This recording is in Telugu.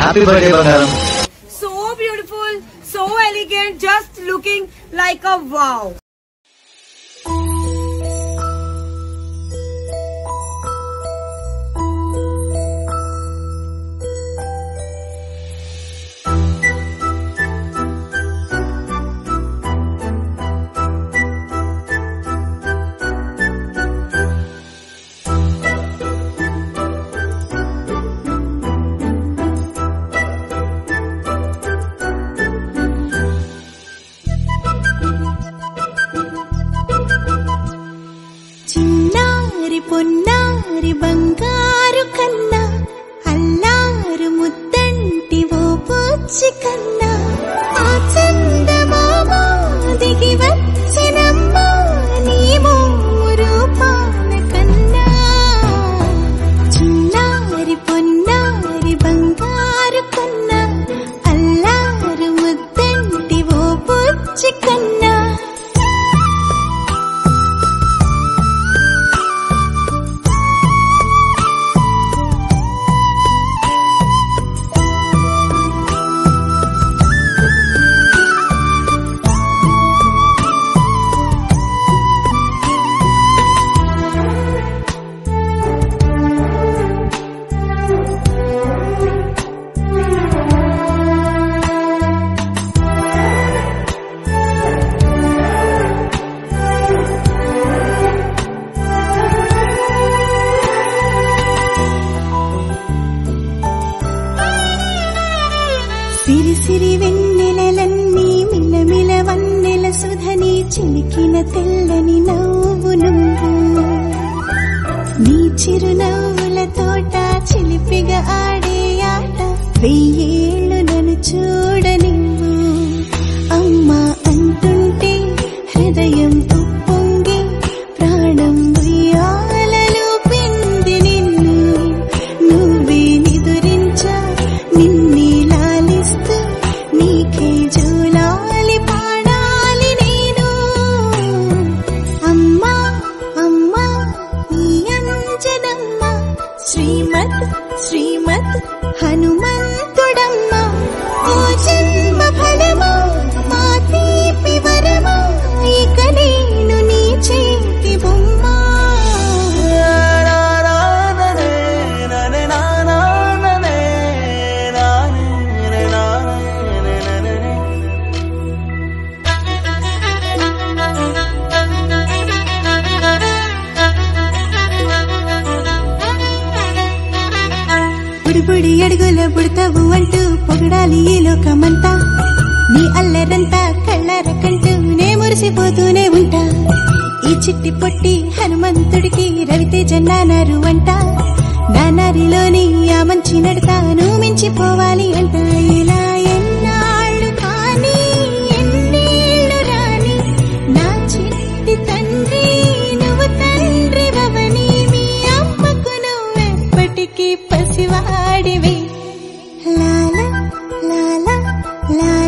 హ్యాపీ బర్త్డే బంగారం So beautiful, so elegant, just looking like a wow. చిన్నారి పొన్నారి బంగారు కన్నా అల్లారు ముద్దంటి ఓ పూచి కన్నా ఆ చందమామ దిగి వచ్చినమ్మా నీ మోము రూపాల కన్నా చిన్నారి పొన్నారి బంగారు కన్నా అల్లారు ముద్దంటి ఓ పూచి కన్నా సిరి సిరి వెన్నెలలన్నీ మిలమిల వన్నెల సుధని చిలికిన తెల్లని నవ్వు నువ్వు నీ చిరునవ్వుల తోట చిలిపిగా ఆడే ఆట వెయ్యేళ్ళు నన్ను చూడ నువ్వు అమ్మా అంటుంటే హృదయం ఉప్పొంగి ప్రాణం ఉయ్యాలలో పిండి నిన్ను నువ్వే నిదురించా నిన్నే లాలిస్తూ నీకే జోలాలి పాడాలి నేను అమ్మా అమ్మా ఈ అంజనమ్మ శ్రీమత్ శ్రీమత్ హనుమంతుడమ్మ ఓ జన్మ ఫలమా మా తీపి వరమా ఇక నేను నీ చేతి బొమ్మ బుడి బుడి అడుగుల బుడతావు అంటూ పొగడాలి ఈ లోకమంతా నీ అల్లరంతా కళ్ళార కంటూ నే మురిసిపోతూనే ఉంటా ఈ చిట్టి పొట్టి హనుమంతుడికి రవితేజ నానారు అంట నానారిలోని ఆ మంచి నడతాను మించిపోవాలి అంట ఇలా ఎన్నాళ్ళు కానీ ఎన్నేళ్ళు రాని నా చిట్టి తండ్రి నువ్వు తండ్రి భవని మీ అమ్మకు నువ్వెప్పటికీ పసివాడివి లాల లాల లాల